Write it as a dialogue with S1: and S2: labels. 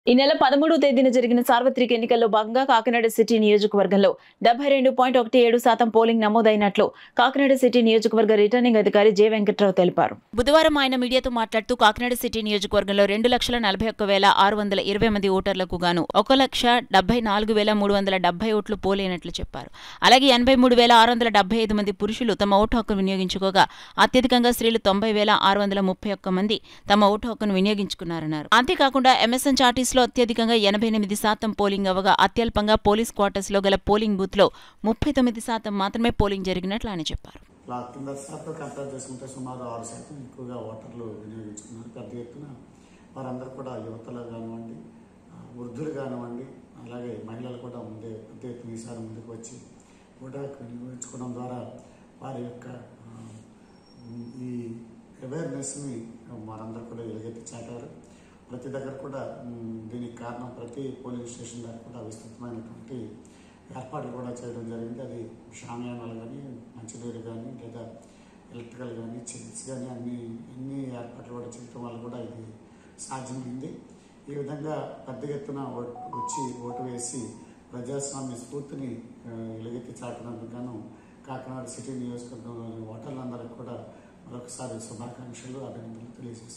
S1: ఈ నెల పదమూడవ తేదీన జరిగిన సార్వత్రిక ఎన్నికల్లో భాగంగా కాకినాడ సిటీ నియోజకవర్గంలో డెబ్బై రెండు పాయింట్ ఒకటి ఏడు శాతం పోలింగ్ నమోదైనట్లు కాకినాడ సిటీ నియోజకవర్గ రిటర్నింగ్ అధికారి జె వెంకట్రావు తెలిపారు బుధవారం ఆయన మీడియాతో మాట్లాడుతూ కాకినాడ సిటీ నియోజకవర్గంలో రెండు లక్షల నలభై ఒక్క వేల ఆరు వందల ఇరవై మంది ఓటర్లకు గాను ఒక లక్ష డెబ్బై నాలుగు వేల మూడు వందల డెబ్బై ఓట్లు పోలైనట్లు చెప్పారు అలాగే ఎనభై మూడు వేల ఆరు వందల డెబ్బై ఐదు మంది పురుషులు తమ ఓటు హక్కును వినియోగించుకోగా అత్యధికంగా స్త్రీలు తొంభై వేల ఆరు వందల ముప్పై ఒక్క మంది తమ ఓటు హక్కును వినియోగించుకున్నారన్నారు అంతేకాకుండా ఎంఎస్ఎన్ చార్టీస్ లో అత్యధికంగా ఎనభై ఎనిమిది శాతం పోలింగ్ అవగా అత్యల్పంగా పోలీస్ క్వార్టర్స్ లో గల పోలింగ్ బూత్ లో ముప్పై తొమ్మిది శాతం మాత్రమే పోలింగ్ జరిగినట్లు ఆయన చెప్పారు
S2: ఇలా కింద శాతం కంపేర్ చేసుకుంటే సుమారు ఆరు శాతం ఎక్కువగా ఓటర్లు వినియోగించుకున్నారు పెద్ద ఎత్తున వారందరూ కూడా యువతలు కానివ్వండి ఆ, వృద్ధులు కానివ్వండి అలాగే మహిళలు కూడా ముందే పెద్ద ఎత్తున ఈసారి ముందుకు వచ్చి కూడా వినియోగించుకోవడం ద్వారా వారి యొక్క ఆ, ఈ అవేర్నెస్ని వారందరూ కూడా ఎలుగెత్తి చాటారు ప్రతి దగ్గర కూడా మ్, దీనికి కారణం ప్రతి పోలింగ్ స్టేషన్ దగ్గర కూడా విస్తృతమైనటువంటి ఏర్పాట్లు కూడా చేయడం జరిగింది అది షామియానాలు కానీ మంచినీరు కానీ లేదా ఎలక్ట్రికల్ కానీ చిల్స్ కానీ అన్ని అన్ని ఏర్పాట్లు కూడా చేయడం వల్ల కూడా ఇది సాధ్యమైంది ఈ విధంగా పెద్ద ఎత్తున ఓట్- వచ్చి ఓటు వేసి ప్రజాస్వామ్య స్ఫూర్తిని ఆ, ఎలుగెత్తి చాటినందుకు గాను కాకినాడ సిటీ నియోజకవర్గంలోని ఓటర్లందరికీ కూడా మరొకసారి శుభాకాంక్షలు అభినందనలు తెలియజేస్తున్నాను